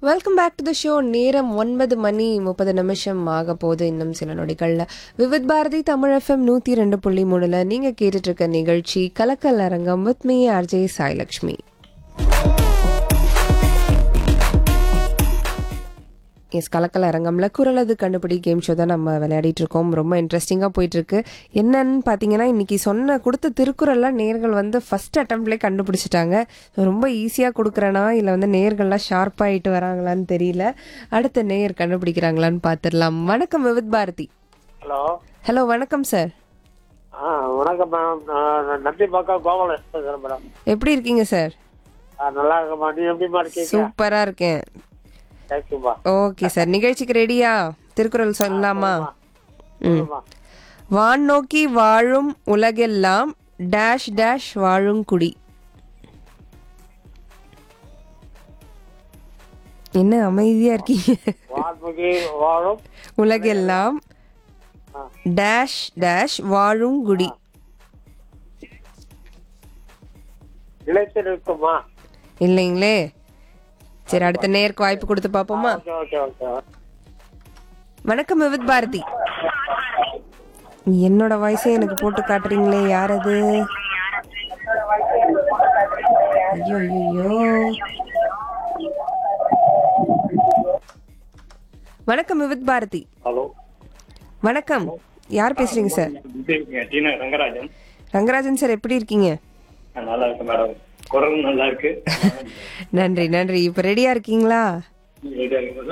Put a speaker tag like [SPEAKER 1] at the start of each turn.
[SPEAKER 1] welcome back to the show நேரம் ஒன்பது மணி முப்பது நிமிஷம் ஆக போகுது இன்னும் சில நொடிகளில் விவித் பாரதி தமிழ் எஃப்எம் நூற்றி ரெண்டு புள்ளி மூணுல நீங்கள் கேட்டுட்டு இருக்க நிகழ்ச்சி Kalakkal Arangam with me RJ Sailakshmi yes Kalakkal அரங்கம்ல குரலது கண்டுபிடி கேம் ஷோ தான் நம்ம விளையாடிட்டு இருக்கோம் ரொம்ப இன்ட்ரெஸ்டிங்காக போயிட்டு இருக்கு என்னன்னு பார்த்தீங்கன்னா இன்னைக்கு சொன்ன கொடுத்த திருக்குறள்லாம் நேர்கள் வந்து ஃபர்ஸ்ட் அட்டம்ப்ட்லேயே கண்டுபிடிச்சிட்டாங்க ரொம்ப ஈஸியாக கொடுக்குறேனா இல்லை வந்து நேர்கள்லாம் ஷார்ப்பாகிட்டு வராங்களான்னு தெரியல அடுத்த நேயர் கண்டுபிடிக்கிறாங்களான்னு பார்த்துடலாம் வணக்கம் விவித் பாரதி
[SPEAKER 2] ஹலோ
[SPEAKER 1] ஹலோ வணக்கம் சார்
[SPEAKER 2] ஆ வணக்கம் மேடம் நான் நந்தி பக்கம் கோபாலன் பேசுகிறேன் மேடம்
[SPEAKER 1] எப்படி இருக்கீங்க சார்
[SPEAKER 2] ஆ நல்லா இருக்கேம்மா நீ எப்படிமா இருக்கீங்க
[SPEAKER 1] சூப்பராக இருக்கேன்
[SPEAKER 2] தேங்க்யூம்மா
[SPEAKER 1] ஓகே சார் நிகழ்ச்சிக்கு ரெடியா திருக்குறள் சொல்லலாமா ம் வான் நோக்கி வாழும் உலகெல்லாம் டேஷ் டேஷ் வாழும் குடி என்ன அமைதியா இருக்கீங்க
[SPEAKER 2] வான்முகி வாழும்
[SPEAKER 1] உலகெல்லாம் டேஷ் டேஷ் வாழும் குடி
[SPEAKER 2] நிலைத்து நிற்குமா
[SPEAKER 1] இல்லைங்களே சரி அடுத்த நேருக்கு வாய்ப்பு கொடுத்து பார்ப்போமா
[SPEAKER 2] ஓகே ஓகே ஓகே
[SPEAKER 1] வணக்கம் விவித் பாரதி என்னோட வாய்ஸே எனக்கு போட்டு காட்டுறீங்களே யார் அது ஐயோ ஐயோ வணக்கம் விவித் பாரதி
[SPEAKER 3] ஹலோ
[SPEAKER 1] வணக்கம் யார் பேசுறீங்க சார்
[SPEAKER 3] எப்படி இருக்கீங்க டீனா ரங்கராஜன்
[SPEAKER 1] ரங்கராஜன் சார் எப்படி இருக்கீங்க
[SPEAKER 3] நான் நல்லா இருக்கேன் மேடம் குரல் நல்லா இருக்கு
[SPEAKER 1] நன்றி நன்றி இப்ப ரெடியா இருக்கீங்களா
[SPEAKER 3] ரெடியா இருக்கு